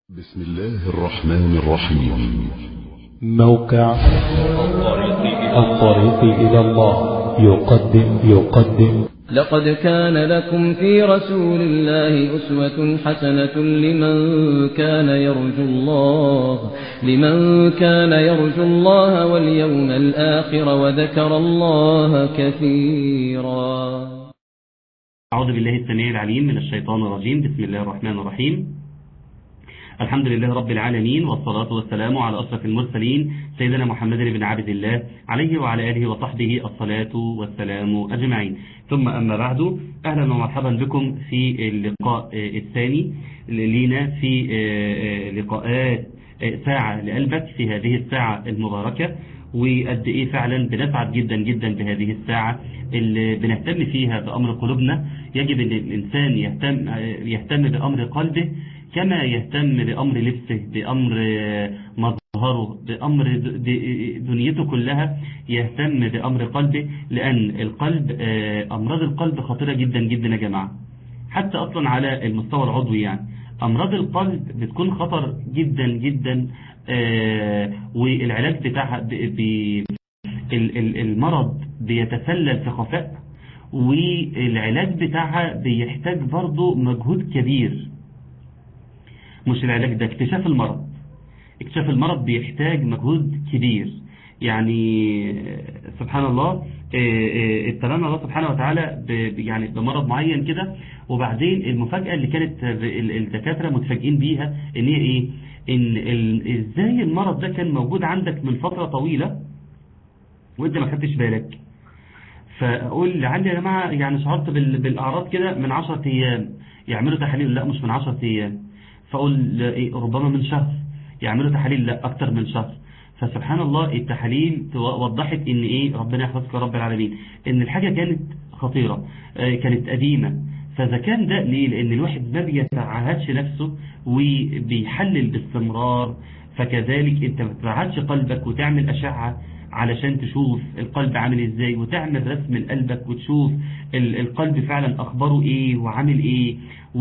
بسم الله الرحمن الرحيم موقع الطريق إلى الله يقدم يقدم لقد كان لكم في رسول الله أسوة حسنة لمن كان يرجو الله لمن كان يرجو الله واليوم الآخر وذكر الله كثيرا أعوذ بالله السميع العليم من الشيطان الرجيم بسم الله الرحمن الرحيم الحمد لله رب العالمين والصلاة والسلام على أشرف المرسلين سيدنا محمد بن عبد الله عليه وعلى آله وصحبه الصلاة والسلام أجمعين ثم أما بعد أهلا ومرحبا بكم في اللقاء الثاني لينا في لقاءات ساعة لقلبك في هذه الساعة المباركة وقد إيه فعلا بنسعد جدا جدا بهذه الساعة اللي بنهتم فيها بأمر قلوبنا يجب أن الإنسان يهتم, يهتم بأمر قلبه كما يهتم بأمر لبسه بأمر مظهره بأمر دنيته كلها يهتم بأمر قلبه لأن القلب أمراض القلب خطيرة جدا جدا يا جماعة حتى أصلا على المستوى العضوي يعني أمراض القلب بتكون خطر جدا جدا والعلاج بتاعها المرض بيتسلل في خفاء والعلاج بتاعها بيحتاج برضه مجهود كبير مش العلاج ده اكتشاف المرض اكتشاف المرض بيحتاج مجهود كبير يعني سبحان الله ابتلانا الله سبحانه وتعالى يعني بمرض معين كده وبعدين المفاجأة اللي كانت الدكاترة متفاجئين بيها ان هي ايه ان ازاي المرض ده كان موجود عندك من فترة طويلة وانت ما خدتش بالك فاقول لعلي يا جماعة يعني شعرت بالاعراض كده من 10 ايام يعملوا تحاليل لا مش من 10 ايام فاقول ربما من شهر يعملوا تحاليل لا اكتر من شهر فسبحان الله التحاليل وضحت ان ايه ربنا يحفظك يا رب العالمين ان الحاجة كانت خطيرة كانت قديمة فاذا كان ده ليه لان الواحد ما بيتعهدش نفسه وبيحلل باستمرار فكذلك انت ما تتعهدش قلبك وتعمل اشعة علشان تشوف القلب عامل ازاي وتعمل رسم لقلبك وتشوف القلب فعلا اخباره ايه وعامل ايه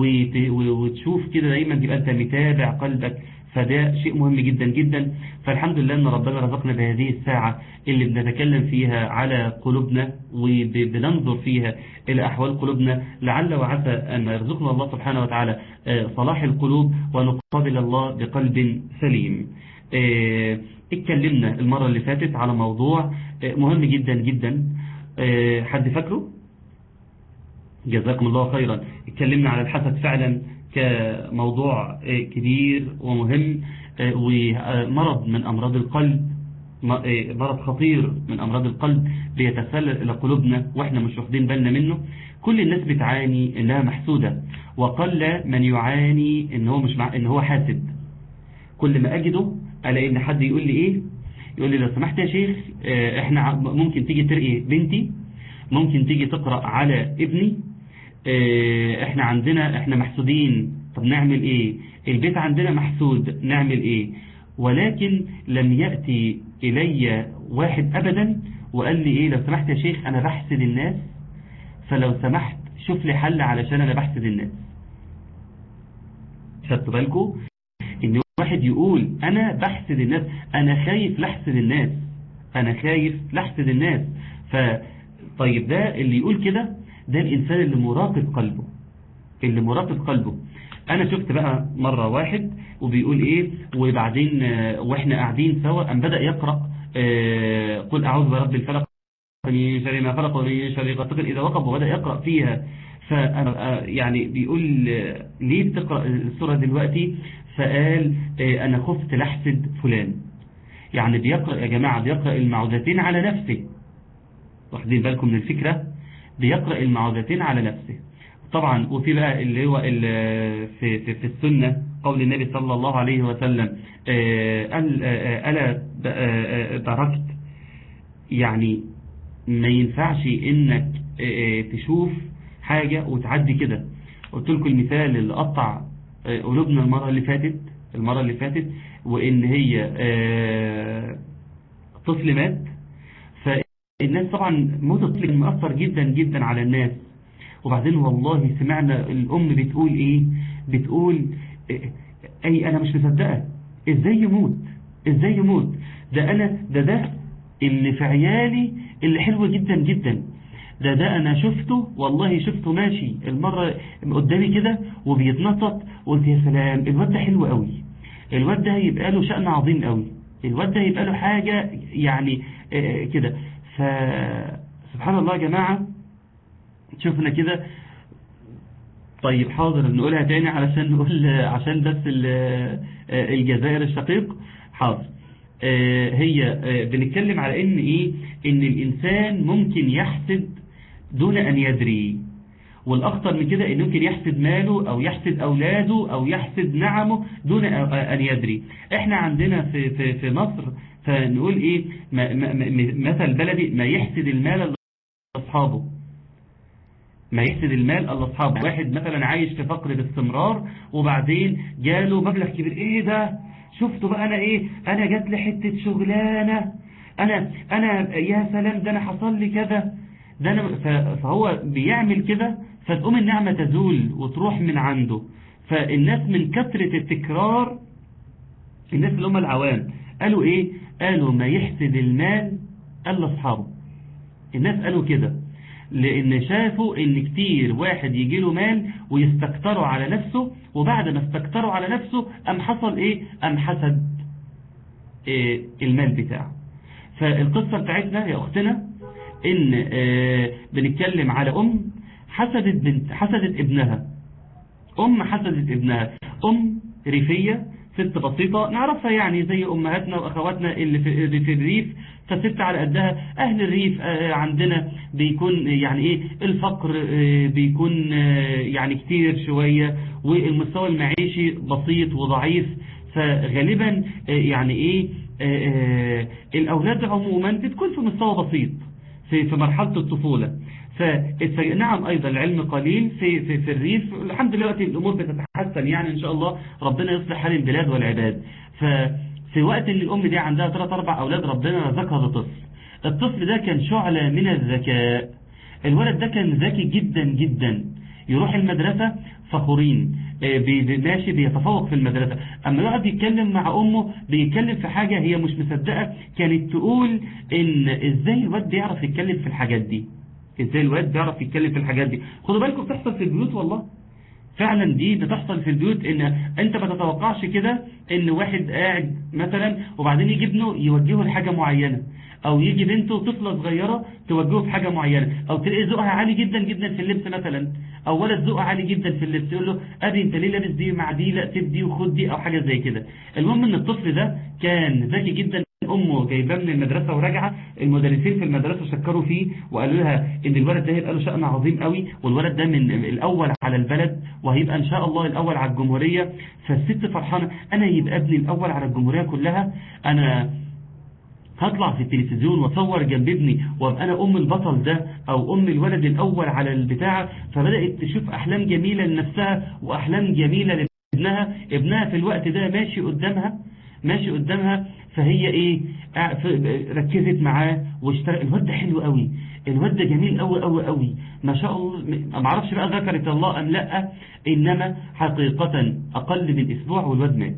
وتشوف كده دايما تبقى انت متابع قلبك فده شيء مهم جدا جدا فالحمد لله ان ربنا رزقنا بهذه الساعة اللي بنتكلم فيها على قلوبنا وبننظر فيها الى احوال قلوبنا لعل وعسى ان يرزقنا الله سبحانه وتعالى صلاح القلوب ونقابل الله بقلب سليم اتكلمنا المرة اللي فاتت على موضوع مهم جدا جدا حد فاكره جزاكم الله خيرا اتكلمنا على الحسد فعلا كموضوع كبير ومهم ومرض من أمراض القلب مرض خطير من أمراض القلب بيتسلل إلى قلوبنا وإحنا مش واخدين بالنا منه كل الناس بتعاني إنها محسودة وقل من يعاني إن هو, مش مع إن هو حاسد كل ما أجده ألاقي إن حد يقول لي إيه يقول لي لو سمحت يا شيخ إحنا ممكن تيجي ترقي بنتي ممكن تيجي تقرأ على ابني احنا عندنا احنا محسودين طب نعمل ايه البيت عندنا محسود نعمل ايه ولكن لم يأتي الي واحد ابدا وقال لي ايه لو سمحت يا شيخ انا بحسد الناس فلو سمحت شوف لي حل علشان انا بحسد الناس خدتوا بالكم ان واحد يقول انا بحسد الناس انا خايف لحسد الناس انا خايف لحسد الناس ف طيب ده اللي يقول كده ده الإنسان اللي مراقب قلبه اللي مراقب قلبه أنا شفت بقى مرة واحد وبيقول إيه وبعدين وإحنا قاعدين سوا أم بدأ يقرأ قل أعوذ برب الفلق من شر ما خلق ومن شر غاسق إذا وقب وبدأ يقرأ فيها فأنا يعني بيقول ليه بتقرأ السورة دلوقتي فقال أنا خفت لحسد فلان يعني بيقرأ يا جماعة بيقرأ المعوذتين على نفسه واخدين بالكم من الفكرة بيقرأ المعوذتين على نفسه طبعا وفي بقى اللي هو اللي في, في, في السنة قول النبي صلى الله عليه وسلم ألا دركت يعني ما ينفعش انك تشوف حاجة وتعدي كده قلت لكم المثال اللي قطع قلوبنا المرة اللي فاتت المرة اللي فاتت وان هي طفل مات الناس طبعا موت الطفل مؤثر جدا جدا على الناس وبعدين والله سمعنا الأم بتقول إيه بتقول اي انا مش مصدقه ازاي يموت ازاي يموت ده انا ده ده اللي في عيالي اللي حلو جدا جدا ده ده انا شفته والله شفته ماشي المرة قدامي كده وبيتنطط قلت يا سلام الواد ده حلو قوي الواد ده هيبقى له شأن عظيم قوي الواد ده هيبقى له حاجة يعني آه، كده فسبحان الله يا جماعة شفنا كده طيب حاضر نقولها تاني علشان نقول عشان بس ال- آه، الجزائر الشقيق حاضر آه، هي آه، بنتكلم على ان ايه ان الانسان ممكن يحسد دون ان يدري والاخطر من كده انه ممكن يحسد ماله او يحسد اولاده او يحسد نعمه دون ان يدري احنا عندنا في في في مصر فنقول ايه ما ما ما- مثل بلدي ما يحسد المال لاصحابه ما يحسد المال الا اصحابه واحد مثلا عايش في فقر باستمرار وبعدين جاله مبلغ كبير ايه ده شفتوا بقى انا ايه انا جات لي حته شغلانه انا انا يا سلام ده انا حصل لي كذا ده انا ف- فهو بيعمل كده فتقوم النعمه تزول وتروح من عنده فالناس من كثره التكرار الناس اللي هم العوام قالوا ايه قالوا ما يحسد المال الا اصحابه الناس قالوا كده لان شافوا ان كتير واحد يجي له مال ويستكتروا على نفسه وبعد ما استكتروا على نفسه ام حصل ايه ام حسد إيه المال بتاعه فالقصة بتاعتنا يا اختنا ان آه، بنتكلم على ام حسدت بنت حسدت ابنها ام حسدت ابنها ام ريفية ست بسيطة نعرفها يعني زي امهاتنا واخواتنا اللي في, اللي في الريف فست على قدها اهل الريف آه، عندنا بيكون يعني ايه الفقر آه، بيكون آه، يعني كتير شوية والمستوى المعيشي بسيط وضعيف فغالبا آه، يعني ايه آه، آه، الاولاد عموما بتكون في مستوى بسيط في في مرحلة الطفولة فالتج- نعم أيضا العلم قليل في في في الريف الحمد لله دلوقتي الأمور بتتحسن يعني إن شاء الله ربنا يصلح حال البلاد والعباد ففي وقت اللي الأم دي عندها ثلاث أربع أولاد ربنا رزقها بطفل الطفل ده كان شعلة من الذكاء الولد ده كان ذكي جدا جدا يروح المدرسة فخورين آه، بي- بي- ماشي بيتفوق في المدرسة أما يقعد يتكلم مع أمه بيتكلم في حاجة هي مش مصدقة كانت تقول إن إزاي الواد بيعرف يتكلم في الحاجات دي إزاي الواد بيعرف يتكلم في الحاجات دي خدوا بالكم بتحصل في البيوت والله فعلا دي بتحصل في البيوت ان انت ما تتوقعش كده ان واحد قاعد مثلا وبعدين يجي ابنه يوجهه لحاجة معينة او يجي بنته طفلة صغيرة توجهه في حاجة معينة او تلاقي ذوقها عالي جدا جدا في اللبس مثلا او ولد ذوقه عالي جدا في اللبس يقول له ابي انت ليه لابس دي مع دي لا سيب دي وخد دي او حاجة زي كده المهم ان الطفل ده كان ذكي جدا امه جايباه من المدرسه وراجعه المدرسين في المدرسه شكروا فيه وقالوا لها ان الولد ده هيبقى له شأن عظيم قوي والولد ده من الاول على البلد وهيبقى ان شاء الله الاول على الجمهوريه فالست فرحانه انا يبقى ابني الاول على الجمهوريه كلها انا هطلع في التلفزيون واصور جنب ابني وابقى انا ام البطل ده او ام الولد الاول على البتاع فبدات تشوف احلام جميله لنفسها واحلام جميله لابنها ابنها في الوقت ده ماشي قدامها ماشي قدامها فهي ايه آه، ف- ركزت معاه واشتغل الواد ده حلو قوي الواد ده جميل قوي قوي قوي ما شاء الله م- ما اعرفش بقى ذكرت الله ام لا انما حقيقة اقل من اسبوع والواد مات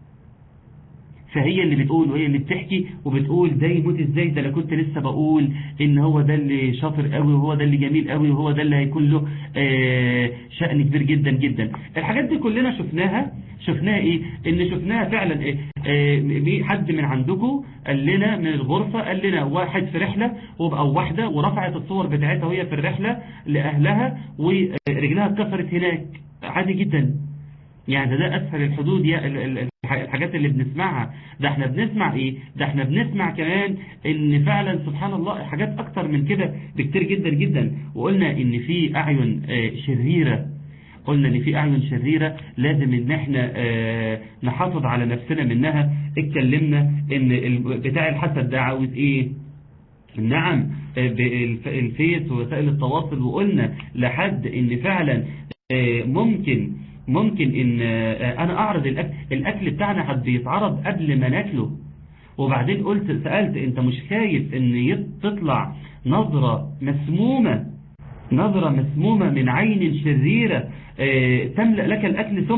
فهي اللي بتقول وهي اللي بتحكي وبتقول ده يموت ازاي ده انا كنت لسه بقول ان هو ده اللي شاطر قوي وهو ده اللي جميل قوي وهو ده اللي هيكون له آه، شأن كبير جدا جدا الحاجات دي كلنا شفناها شفناها ايه ان شفناها فعلا ايه آه، مي- حد من عندكم قال لنا من الغرفة قال لنا واحد في رحلة وب- او واحدة ورفعت الصور بتاعتها وهي في الرحلة لاهلها ورجلها اتكسرت هناك عادي جدا يعني ده اسهل الحدود يا ال- ال- الح- الحاجات اللي بنسمعها ده احنا بنسمع ايه ده احنا بنسمع كمان ان فعلا سبحان الله حاجات اكتر من كده بكتير جدا جدا وقلنا ان في اعين آه، شريرة قلنا ان في اعين شريرة لازم ان احنا آه، نحافظ على نفسنا منها اتكلمنا ان ال- بتاع الحسد ده عاوز ايه نعم آه، بالف- الفيس ووسائل التواصل وقلنا لحد ان فعلا آه، ممكن ممكن ان آه، انا اعرض الاكل الاكل بتاعنا حد بيتعرض قبل ما ناكله وبعدين قلت سألت انت مش خايف ان يط- تطلع نظرة مسمومة نظرة مسمومة من عين شريرة آه، تملأ لك الاكل ثم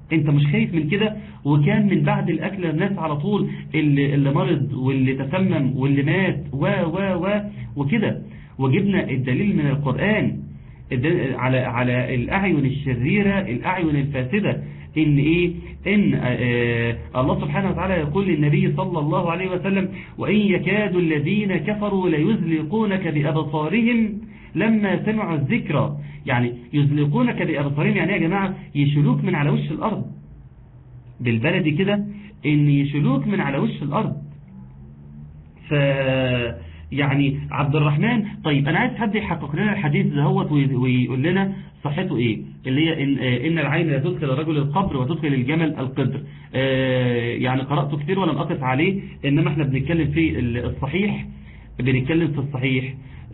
انت مش خايف من كده وكان من بعد الاكل الناس على طول اللي, اللي مرض واللي تسمم واللي مات و و و وكده وجبنا الدليل من القرآن الدليل على على الاعين الشريرة الاعين الفاسدة ان ايه ان آه الله سبحانه وتعالى يقول للنبي صلى الله عليه وسلم وان يكاد الذين كفروا ليزلقونك بابصارهم لما سمعوا الذكرى يعني يزلقونك بأبصارهم يعني يا جماعة يشلوك من على وش الأرض بالبلدي كده ان يشلوك من على وش الأرض ف يعني عبد الرحمن طيب أنا عايز حد يحقق لنا الحديث دهوت ويقول لنا صحته إيه اللي هي إن, إن العين لا تدخل الرجل القبر وتدخل الجمل القدر يعني قرأته كتير ولم أقف عليه إنما احنا بنتكلم في الصحيح بنتكلم في الصحيح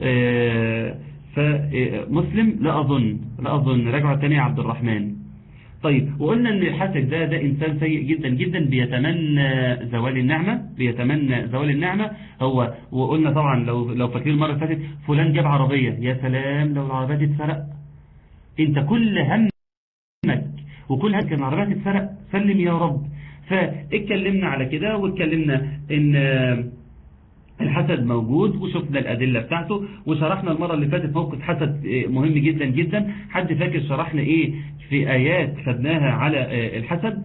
فمسلم لا أظن لا أظن رجعة تانية عبد الرحمن طيب وقلنا ان الحسد ده ده انسان سيء جدا جدا بيتمنى زوال النعمة بيتمنى زوال النعمة هو وقلنا طبعا لو لو فاكرين المره اللي فاتت فلان جاب عربية يا سلام لو العربية دي اتسرق انت كل همك وكل همك ان العربية تتسرق سلم يا رب فاتكلمنا على كده واتكلمنا ان الحسد موجود وشفنا الأدلة بتاعته وشرحنا المرة اللي فاتت موقف حسد مهم جدا جدا حد فاكر شرحنا ايه في آيات خدناها على الحسد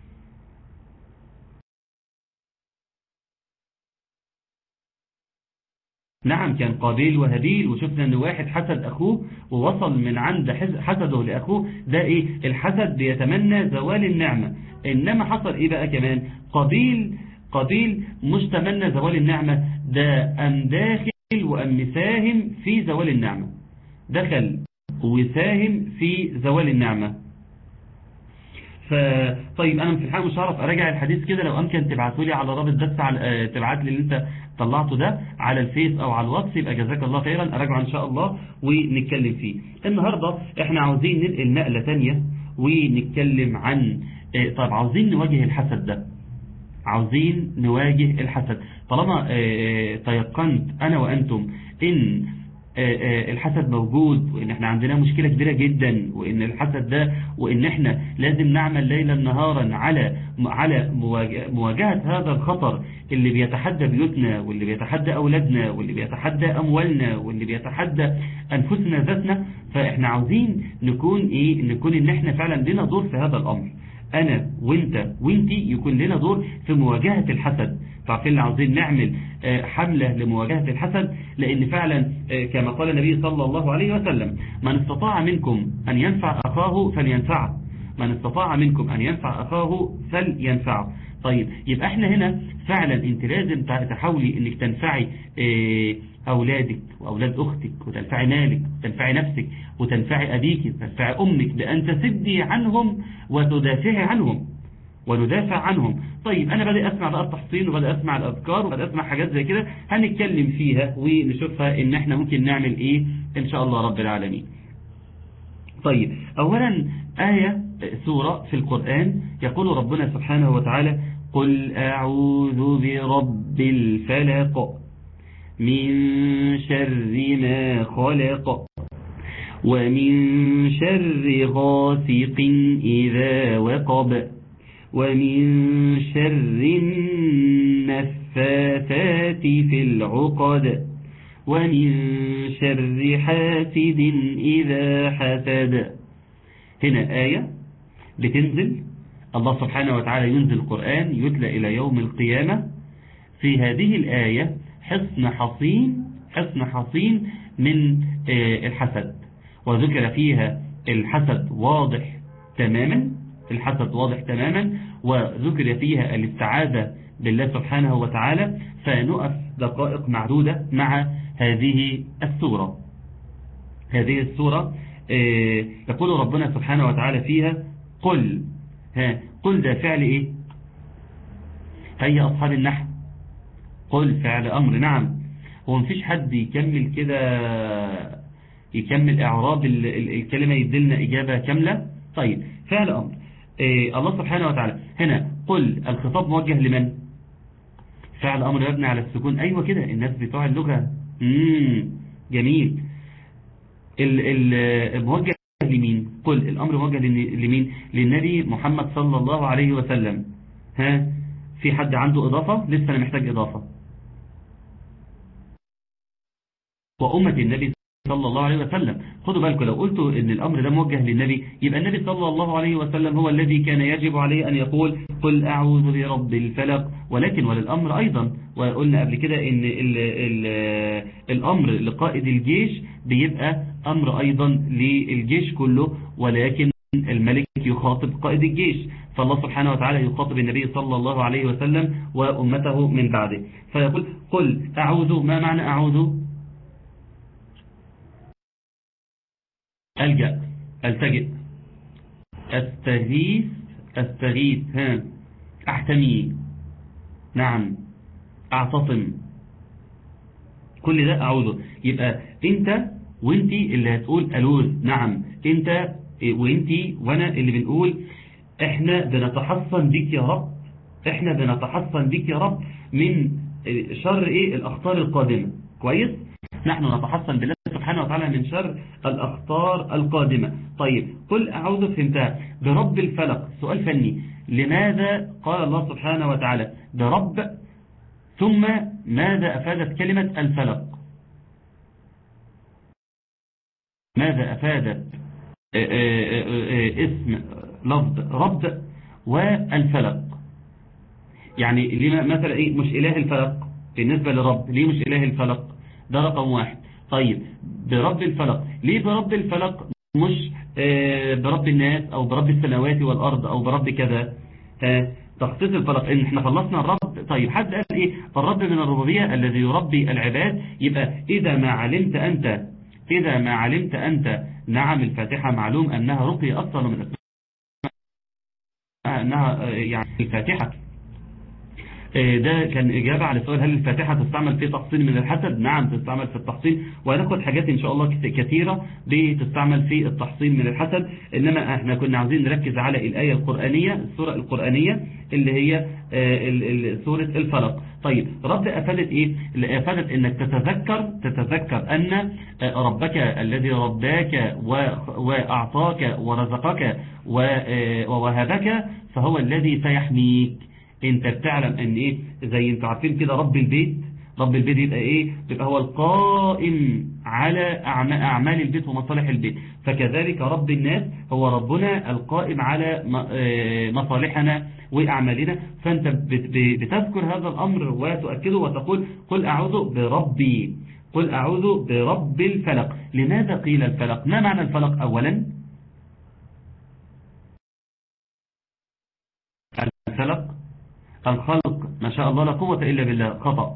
نعم كان قابيل وهابيل وشفنا ان واحد حسد اخوه ووصل من عند حسده لاخوه ده ايه الحسد بيتمنى زوال النعمة انما حصل ايه بقى كمان قابيل قابيل مش تمنى زوال النعمة ده أم داخل وأم مساهم في زوال النعمة دخل وساهم في زوال النعمة فطيب أنا في الحقيقة مش هعرف أراجع الحديث كده لو أمكن تبعته لي على رابط بس على تبعت لي اللي أنت طلعته ده على الفيس أو على الواتس يبقى جزاك الله خيرا أراجعه إن شاء الله ونتكلم فيه النهاردة إحنا عاوزين ننقل نقلة تانية ونتكلم عن طيب عاوزين نواجه الحسد ده عاوزين نواجه الحسد طالما تيقنت أنا وأنتم إن الحسد موجود وإن احنا عندنا مشكلة كبيرة جدا وإن الحسد ده وإن احنا لازم نعمل ليلا نهارا على على مواجهة هذا الخطر اللي بيتحدى بيوتنا واللي بيتحدى أولادنا واللي بيتحدى أموالنا واللي بيتحدى أنفسنا ذاتنا فإحنا عاوزين نكون إيه نكون إن احنا فعلا لنا دور في هذا الأمر أنا وإنت وإنتي يكون لنا دور في مواجهة الحسد تعرفين عاوزين نعمل حملة لمواجهة الحسد لأن فعلا كما قال النبي صلى الله عليه وسلم من استطاع منكم أن ينفع أخاه فلينفعه من استطاع منكم أن ينفع أخاه فلينفعه طيب يبقى احنا هنا فعلا انت لازم تحاولي انك تنفعي أولادك وأولاد أختك وتنفعي مالك وتنفعي نفسك وتنفعي أبيك وتنفعي أمك بأن تسدي عنهم وتدافعي عنهم وندافع عنهم طيب أنا بدأ أسمع بقى التحصين وبدأ أسمع الأذكار وبدأ أسمع حاجات زي كده هنتكلم فيها ونشوفها إن احنا ممكن نعمل إيه إن شاء الله رب العالمين طيب أولا آية سورة في القرآن يقول ربنا سبحانه وتعالى قل أعوذ برب الفلق من شر ما خلق ومن شر غاسق إذا وقب ومن شر النفاثات في العقد ومن شر حاسد إذا حسد هنا آية بتنزل الله سبحانه وتعالى ينزل القرآن يتلى إلى يوم القيامة في هذه الآية حصن حصين حصن حصين من الحسد وذكر فيها الحسد واضح تماما الحسد واضح تماما وذكر فيها الاستعاذة بالله سبحانه وتعالى فنقف دقائق معدودة مع هذه السورة هذه السورة يقول ربنا سبحانه وتعالى فيها قل ها قل ده فعل ايه هيا أصحاب النحو قل فعل أمر نعم هو مفيش حد يكمل كده يكمل إعراب الكلمة يدلنا إجابة كاملة طيب فعل أمر إيه الله سبحانه وتعالى هنا قل الخطاب موجه لمن فعل أمر يبني على السكون أيوة كده الناس بتوع اللغة مم. جميل الموجه لمين قل الأمر موجه لن- لمين للنبي محمد صلى الله عليه وسلم ها في حد عنده إضافة لسه أنا محتاج إضافة وأمة النبي صلى الله عليه وسلم خدوا بالكم لو قلتوا ان الامر ده موجه للنبي يبقى النبي صلى الله عليه وسلم هو الذي كان يجب عليه ان يقول قل اعوذ برب الفلق ولكن وللامر ايضا وقلنا قبل كده ان ال ال الامر لقائد الجيش بيبقى امر ايضا للجيش كله ولكن الملك يخاطب قائد الجيش فالله سبحانه وتعالى يخاطب النبي صلى الله عليه وسلم وأمته من بعده فيقول قل أعوذ ما معنى أعوذ ألجأ ألتجئ أستغيث أستغيث ها أحتمي نعم أعتصم كل ده أعوذ يبقى أنت وانتي اللي هتقول ألوذ نعم أنت وانتي وانا اللي بنقول احنا بنتحصن بك يا رب احنا بنتحصن بك يا رب من شر ايه الاخطار القادمة كويس نحن نتحصن بالله سبحانه وتعالى من شر الاخطار القادمة طيب قل اعوذ فهمتها برب الفلق سؤال فني لماذا قال الله سبحانه وتعالى برب ثم ماذا افادت كلمة الفلق ماذا افادت اسم لفظ رب والفلق يعني لما مثلا ايه مش اله الفلق بالنسبة لرب ليه مش اله الفلق ده رقم واحد طيب برب الفلق ليه برب الفلق مش برب الناس او برب السماوات والارض او برب كذا تخصيص الفلق ان احنا خلصنا الرب طيب حد قال ايه الرب من الربوبية الذي يربي العباد يبقى اذا ما علمت انت اذا ما علمت انت نعم الفاتحة معلوم أنها رقية أصلا من أسماء أنها يعني الفاتحة ده كان إجابة على سؤال هل الفاتحة تستعمل في تحصيل من الحسد نعم تستعمل في التحصيل وهناخد حاجات إن شاء الله كثيرة بتستعمل في التحصيل من الحسد إنما احنا كنا عاوزين نركز على الآية القرآنية السورة القرآنية اللي هي سورة الفلق طيب رب أفادت إيه أفادت إنك تتذكر تتذكر أن ربك الذي رباك وأعطاك ورزقك ووهبك فهو الذي سيحميك انت بتعلم ان ايه زي انتوا عارفين كده رب البيت رب البيت يبقى ايه يبقى هو القائم على اعمال البيت ومصالح البيت فكذلك رب الناس هو ربنا القائم على مصالحنا واعمالنا فانت بتذكر هذا الامر وتؤكده وتقول قل اعوذ بربي قل اعوذ برب الفلق لماذا قيل الفلق ما معنى الفلق اولا الفلق الخلق ما شاء الله لا قوة إلا بالله خطأ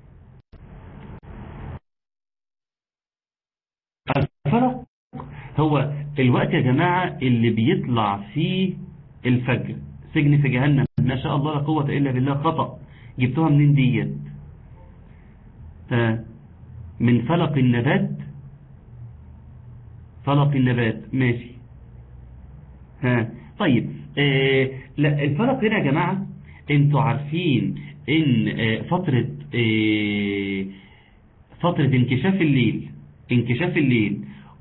الفرق هو الوقت يا جماعة اللي بيطلع فيه الفجر سجن في جهنم ما شاء الله لا قوة إلا بالله خطأ جبتوها منين ديت من فلق النبات فلق النبات ماشي ها طيب آه لا الفرق هنا يا جماعة انتوا عارفين ان فترة فترة انكشاف الليل انكشاف الليل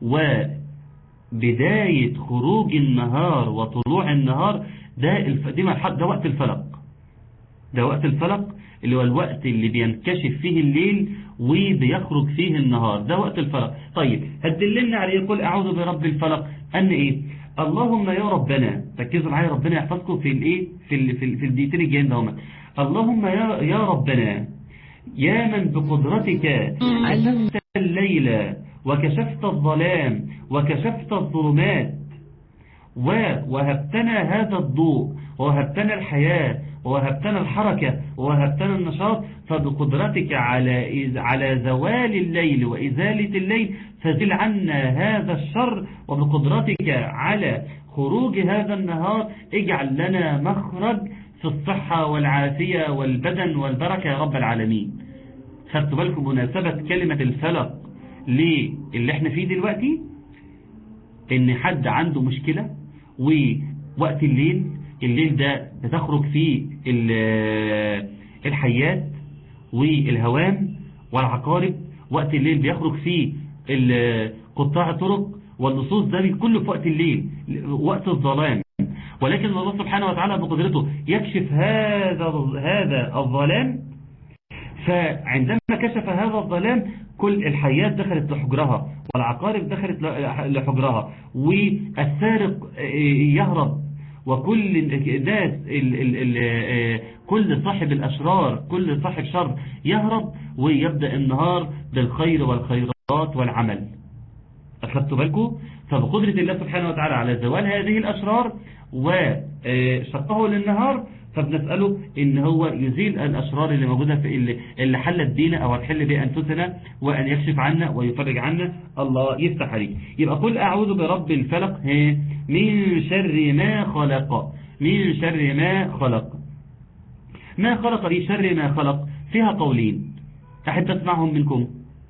وبداية خروج النهار وطلوع النهار ده الف... دي مرحلة ده وقت الفلق ده وقت الفلق اللي هو الوقت اللي بينكشف فيه الليل وبيخرج فيه النهار ده وقت الفلق طيب هتدللنا عليه يقول اعوذ برب الفلق ان ايه اللهم يا ربنا ركزوا معايا ربنا يحفظكم في الايه في ال في, ال في الدقيقتين الجايين دهم اللهم يا يا ربنا يا من بقدرتك علمت الليل وكشفت الظلام وكشفت الظلمات ووهبتنا هذا الضوء ووهبتنا الحياة ووهبتنا الحركة ووهبتنا النشاط فبقدرتك على على زوال الليل وإزالة الليل فزل عنا هذا الشر وبقدرتك على خروج هذا النهار اجعل لنا مخرج في الصحة والعافية والبدن والبركة يا رب العالمين خدتوا بالكم مناسبة كلمة الفلق للي احنا فيه دلوقتي ان حد عنده مشكلة ووقت الليل الليل ده بتخرج فيه الحيات والهوام والعقارب وقت الليل بيخرج فيه قطاع الطرق واللصوص ده كله في وقت الليل وقت الظلام ولكن الله سبحانه وتعالى بقدرته يكشف هذا هذا الظلام فعندما كشف هذا الظلام كل الحيات دخلت لحجرها والعقارب دخلت لحجرها والسارق يهرب وكل الناس ال ال ال كل صاحب الأشرار كل صاحب شر يهرب ويبدأ النهار بالخير والخيرات والعمل أخذتوا بالكم فبقدرة الله سبحانه وتعالى على زوال هذه الأشرار وشقه للنهار فبنسأله ان هو يزيل الأشرار اللي موجودة في اللي, اللي حلت بينا او هتحل بأنفسنا وأن يكشف عنا ويفرج عنا الله يفتح عليه يبقى قل أعوذ برب الفلق من شر ما خلق من شر ما خلق ما خلق دي شر ما خلق فيها قولين أحب أسمعهم منكم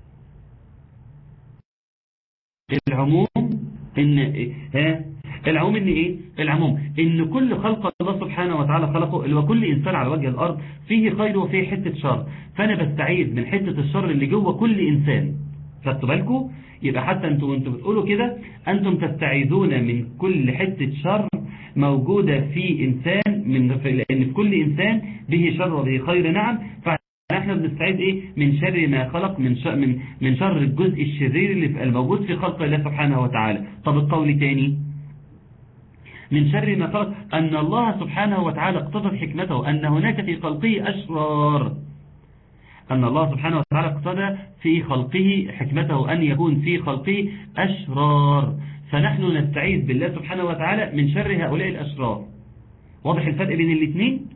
العموم ان ها العموم ان ايه العموم ان كل خلق الله سبحانه وتعالى خلقه اللي هو كل انسان على وجه الارض فيه خير وفيه حتة شر فانا بستعيد من حتة الشر اللي جوه كل انسان خدتوا بالكم يبقى حتى انتوا وانتوا بتقولوا كده انتم تستعيذون من كل حتة شر موجودة في انسان من لان في كل انسان به شر وبه خير نعم فاحنا بنستعيد ايه من شر ما خلق من شر من من شر الجزء الشرير اللي الموجود في خلق الله سبحانه وتعالى طب القول تاني من شر ما خلق أن الله سبحانه وتعالى اقتضت حكمته أن هناك في خلقه أشرار أن الله سبحانه وتعالى اقتضى في خلقه حكمته أن يكون في خلقه أشرار فنحن نستعيذ بالله سبحانه وتعالى من شر هؤلاء الأشرار واضح الفرق بين الاثنين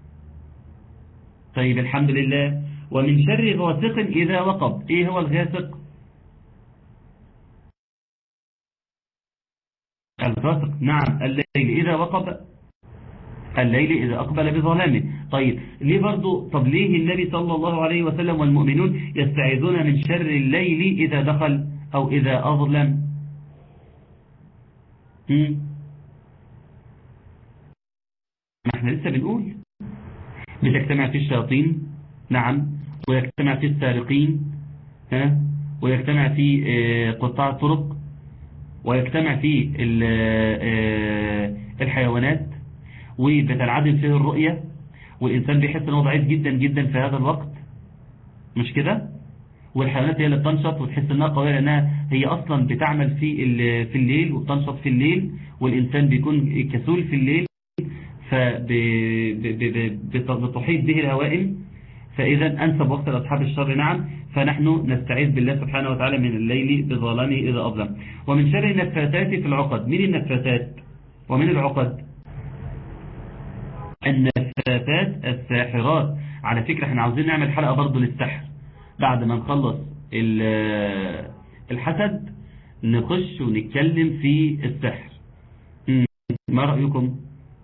طيب الحمد لله ومن شر غاسق إذا وقب إيه هو الغاسق الغاسق نعم الليل إذا وقب الليل إذا أقبل بظلامه طيب ليه برضو طب ليه النبي صلى الله عليه وسلم والمؤمنون يستعيذون من شر الليل إذا دخل أو إذا أظلم ما احنا لسه بنقول بتجتمع في الشياطين نعم ويجتمع في السارقين ها ويجتمع في قطاع الطرق ويجتمع في الحيوانات وبتنعدم فيه الرؤية والإنسان بيحس أنه ضعيف جدا جدا في هذا الوقت مش كده والحيوانات هي اللي بتنشط وتحس أنها قوية لأنها هي أصلا بتعمل في في الليل وبتنشط في الليل والإنسان بيكون كسول في الليل فبتحيط به الهوائم فإذا أنسب وقت لأصحاب الشر نعم فنحن نستعيذ بالله سبحانه وتعالى من الليل بظلامه إذا أظلم ومن شر النفاثات في العقد من النفاثات ومن العقد النفاثات الساحرات على فكرة احنا عاوزين نعمل حلقة برضو للسحر بعد ما نخلص الحسد نخش ونتكلم في السحر ما رأيكم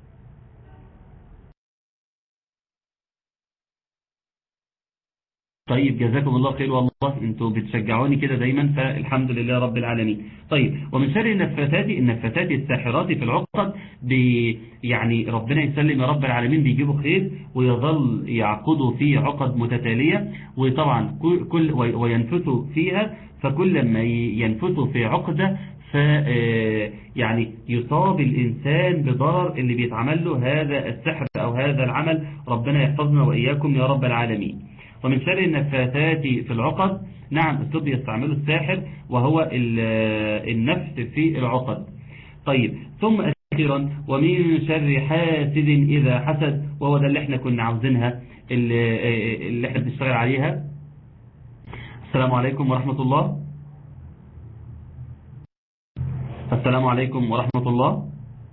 طيب جزاكم الله خير والله انتوا بتشجعوني كده دايما فالحمد لله رب العالمين طيب ومن شر النفاثات النفاثات الساحرات في العقد بي يعني ربنا يسلم يا رب العالمين بيجيبوا خير ويظل يعقدوا في عقد متتالية وطبعا كل وينفثوا فيها فكل ما ينفثوا في عقدة ف يعني يصاب الإنسان بضرر اللي بيتعمل له هذا السحر أو هذا العمل ربنا يحفظنا وإياكم يا رب العالمين ومن شر النفاثات في العقد نعم اسلوب يستعمله الساحر وهو النفس في العقد طيب ثم أخيرا ومن شر حاسد إذا حسد وهو ده اللي احنا كنا عاوزينها اللي احنا بنشتغل عليها السلام عليكم ورحمة الله السلام عليكم ورحمة الله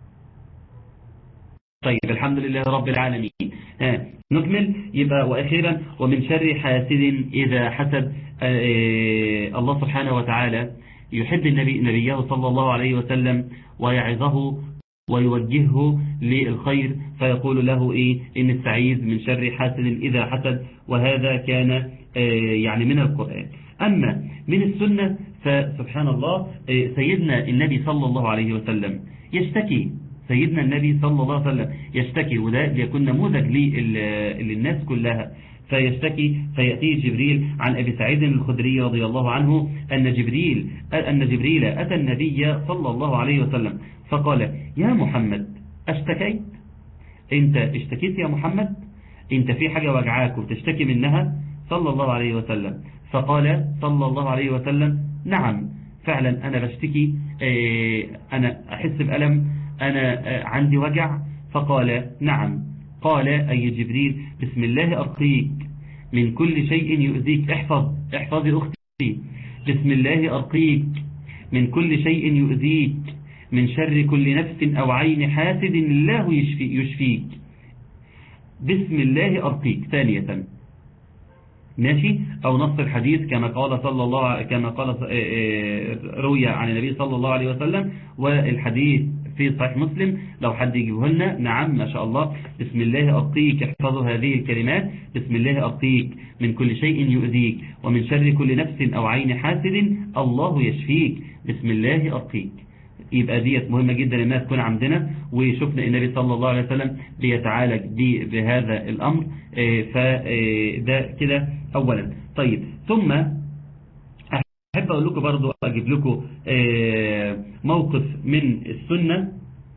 طيب الحمد لله رب العالمين ها نكمل يبقى وأخيرا ومن شر حاسد إذا حسد الله سبحانه وتعالى يحب النبي نبيه صلى الله عليه وسلم ويعظه ويوجهه للخير فيقول له إيه إن السعيد من شر حاسد إذا حسد وهذا كان يعني من القرآن أما من السنة فسبحان الله سيدنا النبي صلى الله عليه وسلم يشتكي سيدنا النبي صلى الله عليه وسلم يشتكي وده ليكون نموذج للناس كلها فيشتكي فيأتي جبريل عن أبي سعيد الخدري رضي الله عنه أن جبريل أن جبريل أتى النبي صلى الله عليه وسلم فقال يا محمد أشتكيت أنت اشتكيت يا محمد أنت في حاجة وجعاك وتشتكي منها صلى الله عليه وسلم فقال صلى الله عليه وسلم نعم فعلا أنا بشتكي أنا أحس بألم أنا عندي وجع فقال نعم قال أي جبريل بسم الله أرقيك من كل شيء يؤذيك احفظ احفظي أختي بسم الله أرقيك من كل شيء يؤذيك من شر كل نفس أو عين حاسد الله يشفي يشفيك بسم الله أرقيك ثانية ماشي أو نص الحديث كما قال صلى الله كما قال روي عن النبي صلى الله عليه وسلم والحديث في صحيح مسلم لو حد يجيبه لنا نعم ما شاء الله بسم الله أرقيك احفظوا هذه الكلمات بسم الله أرقيك من كل شيء يؤذيك ومن شر كل نفس أو عين حاسد الله يشفيك بسم الله أرقيك يبقى ديت مهمة جدا انها تكون عندنا وشفنا النبي صلى الله عليه وسلم بيتعالج بهذا الأمر فده كده أولا طيب ثم أحب أقول لكم برضو أجيب لكم موقف من السنة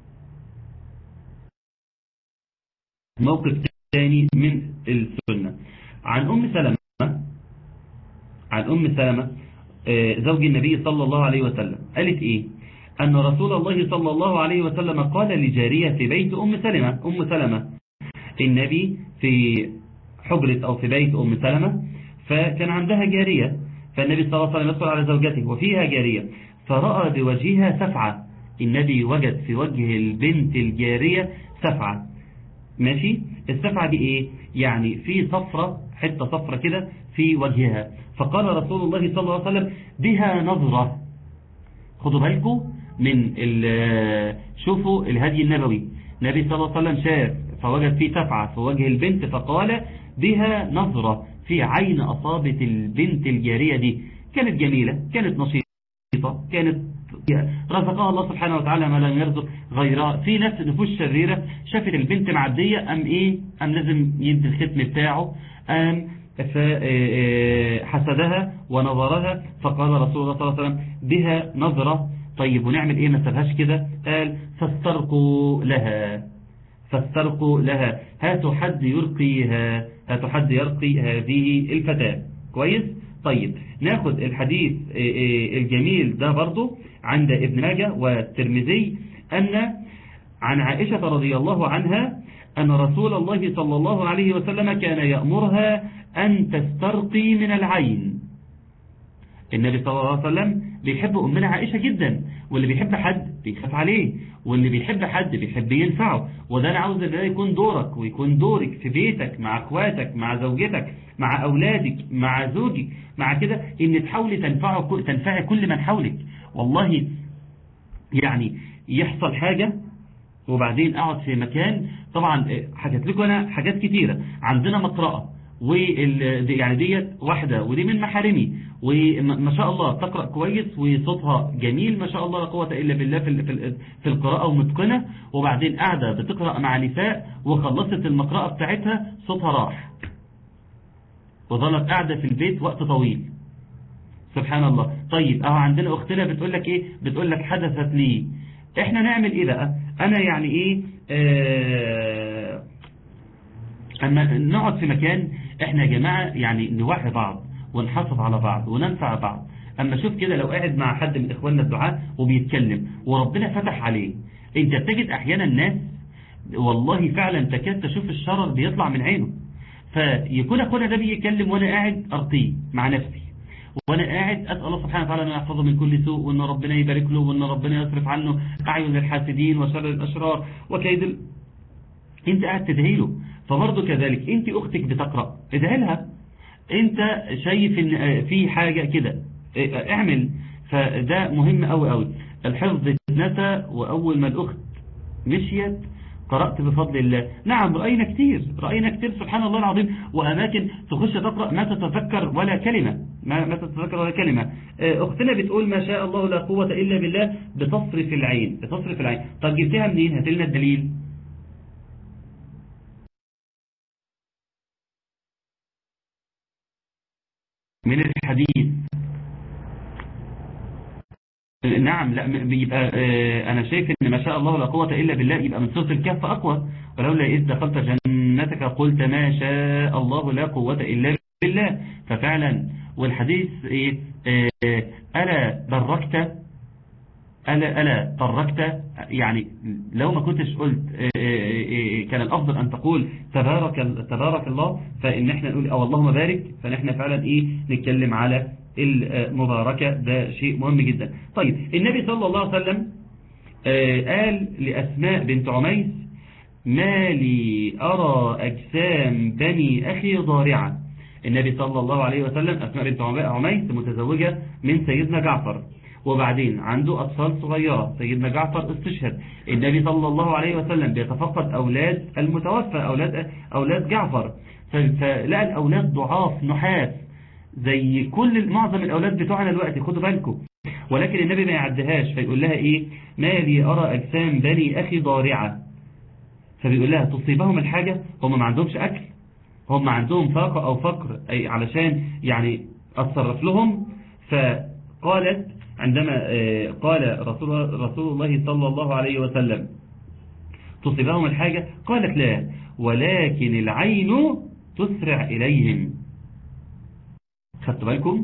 موقف ثاني من السنة عن أم سلمة عن أم سلمة زوج النبي صلى الله عليه وسلم قالت إيه أن رسول الله صلى الله عليه وسلم قال لجارية في بيت أم سلمة أم سلمة النبي في حجرة أو في بيت أم سلمة فكان عندها جارية فالنبي صلى الله عليه وسلم يدخل على زوجته وفيها جارية فرأى بوجهها سفعة النبي وجد في وجه البنت الجارية سفعة ماشي السفعة دي ايه يعني في صفرة حتة صفرة كده في وجهها فقال رسول الله صلى الله عليه وسلم بها نظرة خدوا بالكم من شوفوا الهدي النبوي النبي صلى الله عليه وسلم شاف فوجد فيه سفعة في وجه البنت فقال بها نظرة في عين أصابة البنت الجارية دي كانت جميلة كانت نشيطة كانت رزقها الله سبحانه وتعالى ما لم يرزق غيرها في ناس نفوس شريرة شافت البنت معدية أم إيه أم لازم يدي الختم بتاعه أم فحسدها ونظرها فقال رسول الله صلى الله عليه وسلم بها نظرة طيب ونعمل ايه ما سابهاش كده قال فاسترقوا لها فاسترقوا لها هاتوا حد يرقيها هاتوا حد يرقي هذه الفتاة كويس طيب ناخد الحديث الجميل ده برضو عند ابن ماجه والترمذي أن عن عائشة رضي الله عنها أن رسول الله صلى الله عليه وسلم كان يأمرها أن تسترقي من العين النبي صلى الله عليه وسلم بيحب أمنا عائشة جدا واللي بيحب حد بيخاف عليه واللي بيحب حد بيحب ينفعه وده أنا عاوز ده يكون دورك ويكون دورك في بيتك مع اخواتك مع زوجتك مع أولادك مع زوجك مع كده إن تحاولي تنفعه تنفعي كل من حولك والله يعني يحصل حاجة وبعدين أقعد في مكان طبعا حكيت لكم أنا حاجات كتيرة عندنا مقرأة وال يعني ديت واحدة ودي من محارمي وما شاء الله تقرأ كويس وصوتها جميل ما شاء الله لا قوة إلا بالله في في القراءة ومتقنة وبعدين قاعدة بتقرأ مع نساء وخلصت المقرأة بتاعتها صوتها راح وظلت قاعدة في البيت وقت طويل سبحان الله طيب اهو عندنا اختنا بتقول لك ايه بتقول لك حدثت لي احنا نعمل ايه بقى انا يعني ايه آه اما نقعد في مكان احنا يا جماعة يعني نوعي بعض ونحافظ على بعض وننفع بعض اما شوف كده لو قاعد مع حد من اخواننا الدعاء وبيتكلم وربنا فتح عليه انت تجد احيانا الناس والله فعلا تكاد تشوف الشرر بيطلع من عينه فيكون اخونا ده بيتكلم وانا قاعد ارقيه مع نفسي وانا قاعد اسال الله سبحانه وتعالى ان يحفظه من كل سوء وان ربنا يبارك له وان ربنا يصرف عنه اعين الحاسدين وشر الاشرار وكيد ال... انت قاعد تدعي له فبرضه كذلك انت اختك بتقرا ادعي لها انت شايف ان في حاجه كده اعمل فده مهم قوي قوي الحفظ اتنسى واول ما الاخت مشيت قرأت بفضل الله نعم رأينا كتير رأينا كتير سبحان الله العظيم وأماكن تخش تقرأ ما تتذكر ولا كلمة ما, ما تتذكر ولا كلمة أختنا بتقول ما شاء الله لا قوة إلا بالله بتصرف العين بتصرف العين طب جبتها منين هاتلنا الدليل من الحديث نعم لا يبقى انا شايف ان ما شاء الله لا قوة الا بالله يبقى من سورة الكهف اقوى ولولا اذ دخلت جنتك قلت ما شاء الله لا قوة الا بالله ففعلا والحديث ايه الا بركت ألا, ألا طرقت يعني لو ما كنتش قلت كان الأفضل أن تقول تبارك, تبارك الله فإن احنا نقول أو اللهم بارك فنحن فعلا إيه نتكلم على المباركة ده شيء مهم جدا طيب النبي صلى الله عليه وسلم قال لأسماء بنت عميس ما لي أرى أجسام بني أخي ضارعة النبي صلى الله عليه وسلم أسماء بنت عميس متزوجة من سيدنا جعفر وبعدين عنده أطفال صغيرة سيدنا جعفر استشهد النبي صلى الله عليه وسلم بيتفقد أولاد المتوفى أولاد, أولاد جعفر فلقى الأولاد ضعاف نحاس زي كل معظم الأولاد بتوعنا دلوقتي خدوا بالكم ولكن النبي ما يعدهاش فيقول لها إيه ما لي أرى أجسام بني أخي ضارعة فبيقول لها تصيبهم الحاجة هم ما عندهمش أكل هم عندهم فاقة أو فقر أي علشان يعني أتصرف لهم فقالت عندما قال رسول, رسول الله صلى الله عليه وسلم تصيبهم الحاجة قالت لا ولكن العين تسرع إليهم خدتوا بالكم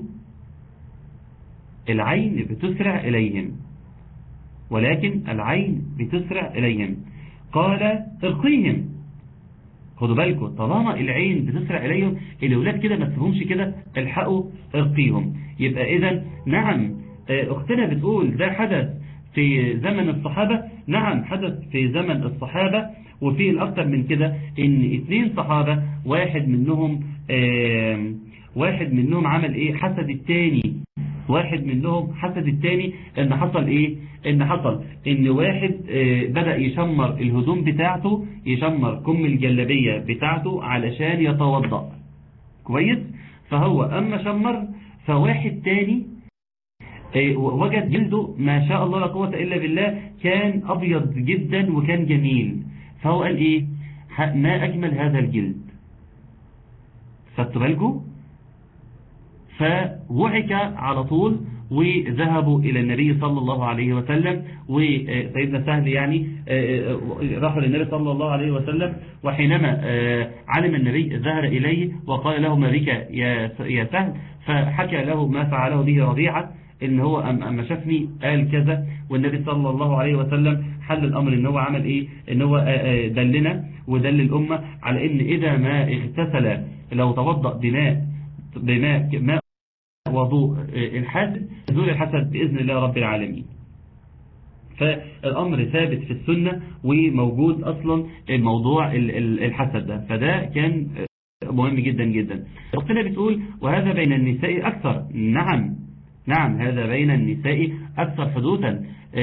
العين بتسرع إليهم ولكن العين بتسرع إليهم قال ارقيهم خدوا بالكم طالما العين بتسرع إليهم الأولاد كده ما تسيبهمش كده الحقوا ارقيهم يبقى إذا نعم اختنا بتقول ده حدث في زمن الصحابة نعم حدث في زمن الصحابة وفي الأكثر من كده ان اثنين صحابة واحد منهم واحد منهم عمل ايه حسد التاني واحد منهم حسد التاني ان حصل ايه ان حصل ان واحد بدأ يشمر الهدوم بتاعته يشمر كم الجلبية بتاعته علشان يتوضأ كويس فهو اما شمر فواحد تاني وجد جلده ما شاء الله لا قوة إلا بالله كان أبيض جدا وكان جميل فهو قال إيه ما أجمل هذا الجلد خدتوا بالكم فوعك على طول وذهبوا إلى النبي صلى الله عليه وسلم وسيدنا سهل يعني راحوا للنبي صلى الله عليه وسلم وحينما علم النبي ظهر إليه وقال له ما بك يا سهل فحكى له ما فعله به ربيعة ان هو اما شافني قال كذا والنبي صلى الله عليه وسلم حل الامر ان هو عمل ايه ان هو دلنا ودل الامة على ان اذا ما اغتسل لو توضأ بماء بماء ماء وضوء الحسد زول الحسد بإذن الله رب العالمين فالأمر ثابت في السنة وموجود أصلا الموضوع الحسد ده فده كان مهم جدا جدا ربنا بتقول وهذا بين النساء أكثر نعم نعم هذا بين النساء أكثر حدوثا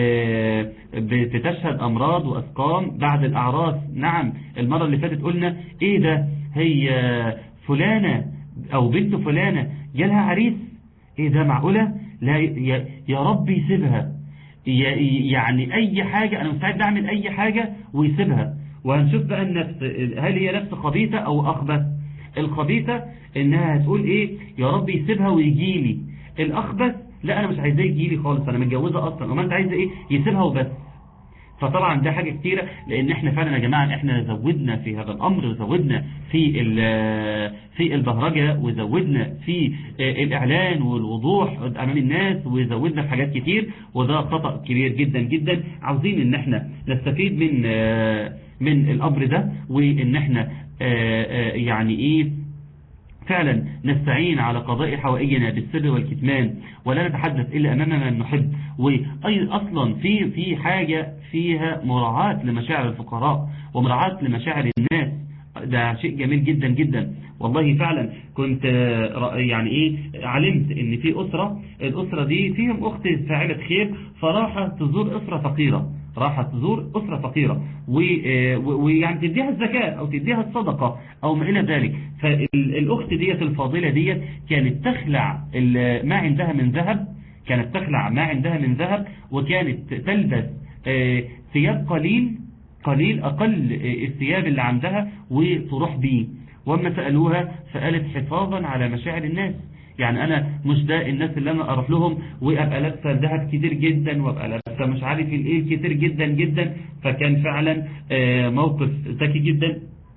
بتشهد أمراض وأسقام بعد الأعراس نعم المرة اللي فاتت قلنا إيه ده هي فلانة أو بنت فلانة جالها عريس إيه ده معقولة لا يا رب يسيبها يعني أي حاجة أنا مستعد أعمل أي حاجة ويسيبها وهنشوف بقى النفس هل هي نفس خبيثة أو أخبث الخبيثة إنها هتقول إيه يا رب يسيبها ويجيلي الأخبث لا أنا مش عايزاه يجيلي خالص أنا متجوزة أصلا وما أنت عايزة إيه يسيبها وبس فطبعا ده حاجة كتيرة لان احنا فعلا يا جماعة احنا زودنا في هذا الامر وزودنا في في البهرجة وزودنا في الاعلان والوضوح امام الناس وزودنا في حاجات كتير وده خطأ كبير جدا جدا عاوزين ان احنا نستفيد من من الامر ده وان احنا يعني ايه فعلا نستعين على قضاء حوائجنا بالسر والكتمان ولا نتحدث إلا أمام من نحب وأي أصلا في في حاجة فيها مراعاة لمشاعر الفقراء ومراعاة لمشاعر الناس ده شيء جميل جدا جدا والله فعلا كنت يعني ايه علمت ان في أسرة الأسرة دي فيهم أخت فاعلة خير فراحة تزور أسرة فقيرة راحت تزور أسرة فقيرة ويعني تديها الزكاة أو تديها الصدقة أو ما إلى ذلك فالأخت ديت الفاضلة ديت كانت تخلع ما عندها من ذهب كانت تخلع ما عندها من ذهب وكانت تلبس ثياب قليل قليل أقل الثياب اللي عندها وتروح بيه وأما سألوها فقالت حفاظا على مشاعر الناس يعني انا مش ده الناس اللي انا اروح لهم وابقى لابسه ذهب كتير جدا وابقى لابسه مش عارف الايه كتير جدا جدا فكان فعلا آه، موقف ذكي جدا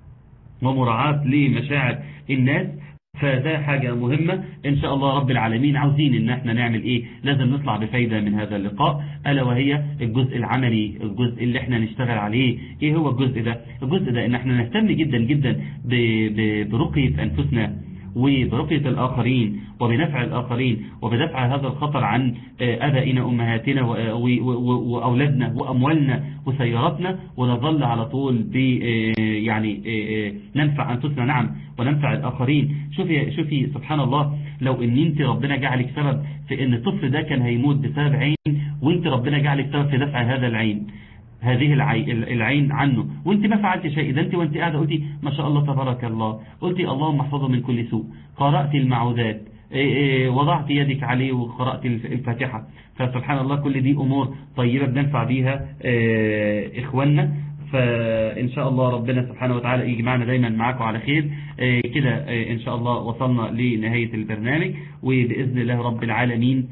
ومراعاة لمشاعر الناس فده حاجة مهمة إن شاء الله رب العالمين عاوزين إن احنا نعمل إيه لازم نطلع بفايدة من هذا اللقاء ألا وهي الجزء العملي الجزء اللي احنا نشتغل عليه إيه هو الجزء ده الجزء ده إن احنا نهتم جدا جدا ب- ب- برقية أنفسنا وبرقية الآخرين وبنفع الآخرين وبدفع هذا الخطر عن آه، أبائنا أمهاتنا و- و- و- وأولادنا وأموالنا وسياراتنا ونظل على طول ب آه، يعني آه، آه، ننفع أنفسنا نعم وننفع الآخرين شوفي شوفي سبحان الله لو ان انت ربنا جعلك سبب في ان الطفل ده كان هيموت بسبب عين وانت ربنا جعلك سبب في دفع هذا العين هذه العي- العين عنه وانت ما فعلت شيء ده انت وانت قاعده قلتي ما شاء الله تبارك الله قلتي اللهم احفظه من كل سوء قرأت المعوذات إيه إيه وضعت يدك عليه وقرأت الف- الفاتحة فسبحان الله كل دي أمور طيبة بننفع بيها إيه، إخواننا فإن شاء الله ربنا سبحانه وتعالى يجمعنا دايما معاكم على خير إيه، كده إيه، إن شاء الله وصلنا لنهاية البرنامج وبإذن الله رب العالمين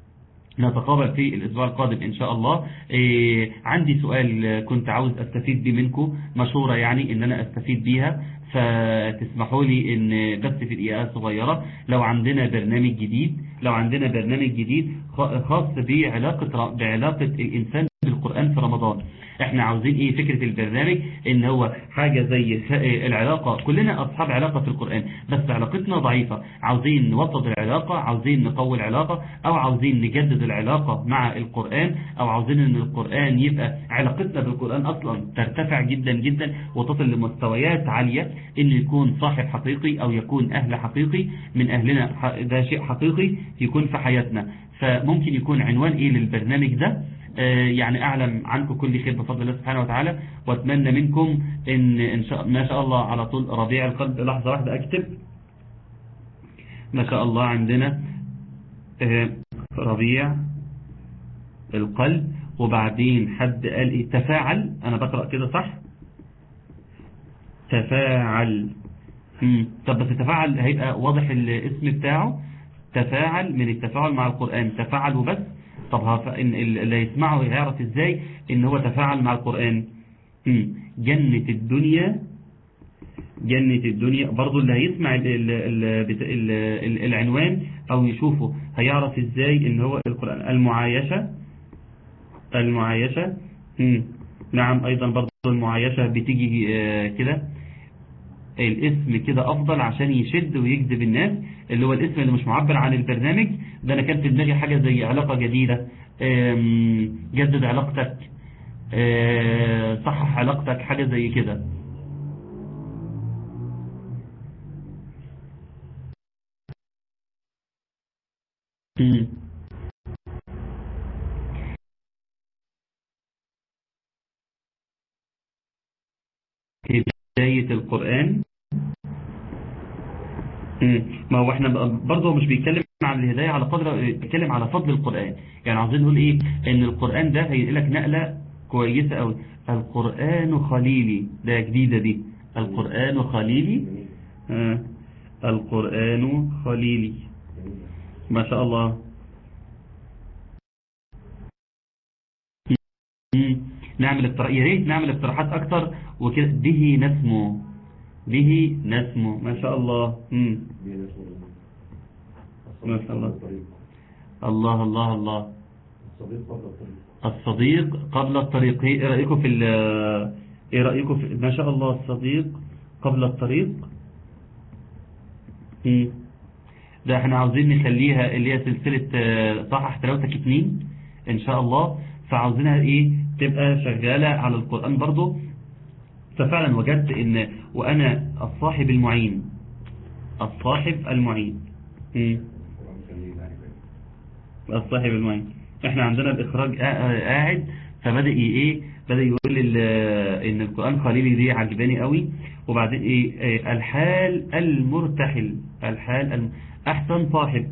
نتقابل في الأسبوع القادم إن شاء الله إيه عندي سؤال آه، كنت عاوز أستفيد بيه منكم مشورة يعني إن أنا أستفيد بيها فتسمحوا لي إن بس في دقيقة صغيرة لو عندنا برنامج جديد لو عندنا برنامج جديد خ- خاص بعلاقة بعلاقة الإنسان بالقرآن في رمضان احنا عاوزين ايه فكرة البرنامج ان هو حاجة زي س- العلاقة كلنا اصحاب علاقة في القرآن بس علاقتنا ضعيفة عاوزين نوطد العلاقة عاوزين نقوي العلاقة او عاوزين نجدد العلاقة مع القرآن او عاوزين ان القرآن يبقى علاقتنا بالقرآن اصلا ترتفع جدا جدا وتصل لمستويات عالية ان يكون صاحب حقيقي او يكون اهل حقيقي من اهلنا ح- ده شيء حقيقي يكون في حياتنا فممكن يكون عنوان ايه للبرنامج ده آه، يعني أعلم عنكم كل خير بفضل الله سبحانه وتعالى وأتمنى منكم إن, إن شاء ما شاء الله على طول ربيع القلب لحظة واحدة أكتب ما شاء الله عندنا آه، ربيع القلب وبعدين حد قال إيه تفاعل أنا بقرأ كده صح تفاعل مم. طب بس تفاعل هيبقى واضح الاسم بتاعه تفاعل من التفاعل مع القرآن تفاعل وبس طب هف... إن اللي يسمعه يعرف ازاي ان هو تفاعل مع القرآن مم. جنة الدنيا جنة الدنيا برضو اللي هيسمع ال ال ال بت- ال ال العنوان او يشوفه هيعرف ازاي ان هو القرآن المعايشة المعايشة مم. نعم ايضا برضو المعايشة بتيجي آه، كده الاسم كده افضل عشان يشد ويجذب الناس اللي هو الاسم اللي مش معبر عن البرنامج ده انا كان في دماغي حاجة زي علاقة جديدة آم، جدد علاقتك آه، صحح علاقتك حاجة زي كده مم. هداية القرآن مم. ما هو احنا بقى- برضه هو مش بيتكلم عن الهداية على قدر بيتكلم على فضل القرآن يعني عاوزين نقول ايه ان القرآن ده هينقلك نقلة كويسة قوي القرآن خليلي ده جديدة دي القرآن خليلي آه. القرآن خليلي ما شاء الله مم. نعمل اقتراح يا ريت نعمل اقتراحات اكتر وكده به نسمو به نسمو ما شاء الله مم. ما شاء الله الله الله الله الصديق قبل الطريق ايه رأيكم في ال- ايه رأيكم في ما شاء الله الصديق قبل الطريق مم. ده احنا عاوزين نخليها اللي هي سلسلة آه، صحح تلاوتك اتنين ان شاء الله فعاوزينها ايه تبقى شغالة على القرآن برضو ففعلا وجدت ان وانا الصاحب المعين الصاحب المعين مم. الصاحب المعين احنا عندنا الاخراج قا- قاعد فبدأ ي- ايه بدأ يقول ال- ان القرآن خليلي دي عجباني قوي وبعدين ايه إيه، الحال المرتحل الحال الم... احسن صاحب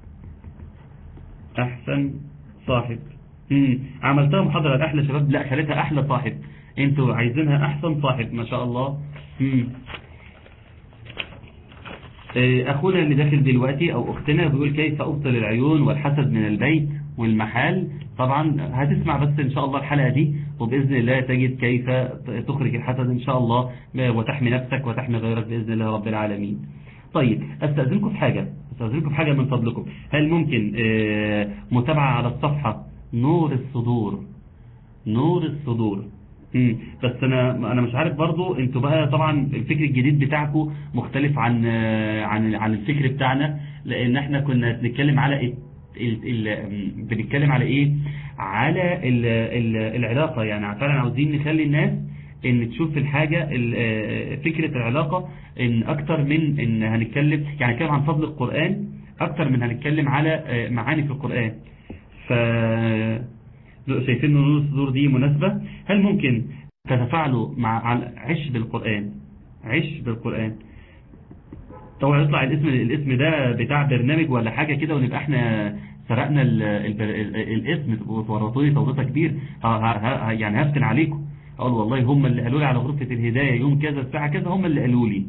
احسن صاحب امم عملتها محاضرة الاحلى شباب لا خليتها احلى صاحب انتوا عايزينها احسن صاحب ما شاء الله امم آه، أخونا اللي داخل دلوقتي أو أختنا بيقول كيف أبطل العيون والحسد من البيت والمحال طبعا هتسمع بس إن شاء الله الحلقة دي وبإذن الله تجد كيف تخرج الحسد إن شاء الله وتحمي نفسك وتحمي غيرك بإذن الله رب العالمين طيب أستأذنكم في حاجة أستأذنكم في حاجة من فضلكم هل ممكن آه، متابعة على الصفحة نور الصدور نور الصدور مم. بس انا انا مش عارف برضو انتوا بقى طبعا الفكر الجديد بتاعكم مختلف عن عن عن الفكر بتاعنا لان احنا كنا بنتكلم على ال ال بنتكلم على ايه على ال ال العلاقه يعني فعلا عاوزين نخلي الناس ان تشوف الحاجه ال- فكره العلاقه ان اكتر من ان هنتكلم يعني نتكلم عن فضل القران اكتر من هنتكلم على معاني في القران ف شايفين ان نور الصدور دي مناسبة هل ممكن تتفاعلوا مع على عش بالقرآن عش بالقرآن طبعا يطلع الاسم الاسم ده بتاع برنامج ولا حاجة كده ونبقى احنا سرقنا ال ال ال الاسم وتورطوني تورطة كبير ه- ه- ه- يعني هفتن عليكم اقول والله هم اللي قالوا لي على غرفة الهداية يوم كذا الساعة كذا هم اللي قالوا لي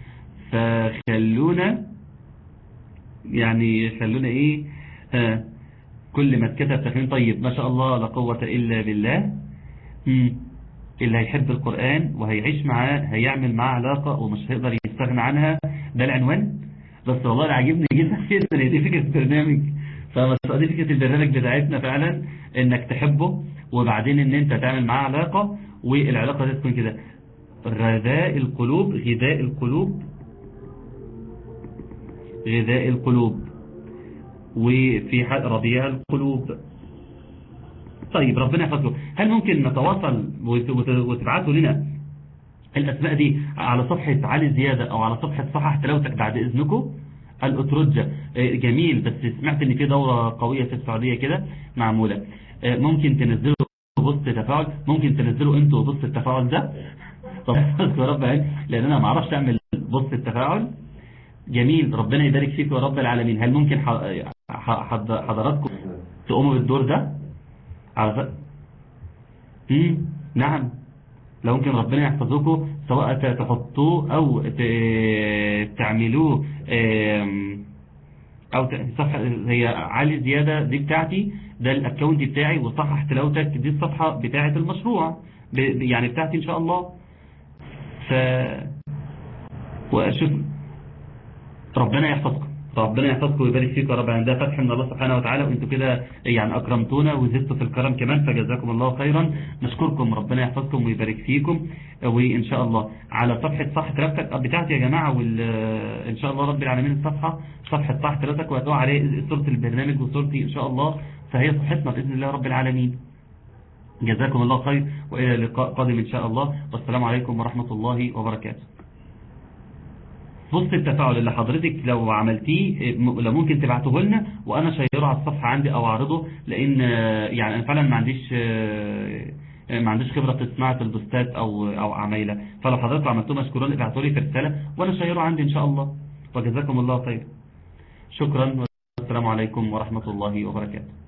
فخلونا يعني خلونا ايه ها كل ما اتكتب تخمين طيب ما شاء الله لا قوة إلا بالله مم. اللي هيحب القرآن وهيعيش معاه هيعمل معاه علاقة ومش هيقدر يستغنى عنها ده العنوان بس والله اللي عاجبني جدا جدا هي دي فكرة برنامج فبس دي فكرة البرنامج بتاعتنا فعلا انك تحبه وبعدين ان انت تعمل معاه علاقة والعلاقة دي تكون كده غذاء القلوب غذاء القلوب غذاء القلوب وفي حق ربيع القلوب طيب ربنا يحفظكم هل ممكن نتواصل وت- وت- وتبعتوا لنا الأسماء دي على صفحة علي زيادة أو على صفحة صحح تلاوتك بعد إذنكم الأترجة آه، جميل بس سمعت إن في دورة قوية في السعودية كده معمولة آه، ممكن تنزلوا بوست تفاعل ممكن تنزلوا انتوا بوست التفاعل ده طب يا رب عين لأن أنا ما اعرفش أعمل بوست التفاعل جميل ربنا يبارك فيك يا رب العالمين هل ممكن ح- ح- حض- حضراتكم تقوموا بالدور ده على ف... مم. نعم لو ممكن ربنا يحفظكم سواء ت- تحطوه او ت- تعملوه آم، او ت- صفحة هي علي زيادة دي بتاعتي ده الاكونت بتاعي وصحح تلاوتك دي الصفحة بتاعة المشروع ب- ب- يعني بتاعتي ان شاء الله ف واشوف ربنا يحفظكم ربنا يحفظكم ويبارك فيكم يا رب يعني ده فتح من الله سبحانه وتعالى وانتم كده يعني اكرمتونا وزدتوا في الكرم كمان فجزاكم الله خيرا نشكركم ربنا يحفظكم ويبارك فيكم وان شاء الله على صفحه صح ترافك بتاعتي يا جماعه وان شاء الله رب العالمين الصفحه صفحه صح ترافك وهتقع عليه صوره البرنامج وصورتي ان شاء الله فهي صفحتنا باذن الله رب العالمين جزاكم الله خير والى لقاء قادم ان شاء الله والسلام عليكم ورحمه الله وبركاته بص التفاعل اللي حضرتك لو عملتيه م- لو ممكن تبعته لنا وانا شيره على الصفحه عندي او اعرضه لان آه، يعني انا فعلا ما عنديش آه، ما عنديش خبره في صناعه البوستات او او عمايله فلو حضرتك عملتوه مشكورين ابعتوا لي في رساله وانا شيره عندي ان شاء الله وجزاكم الله خير شكرا والسلام عليكم ورحمه الله وبركاته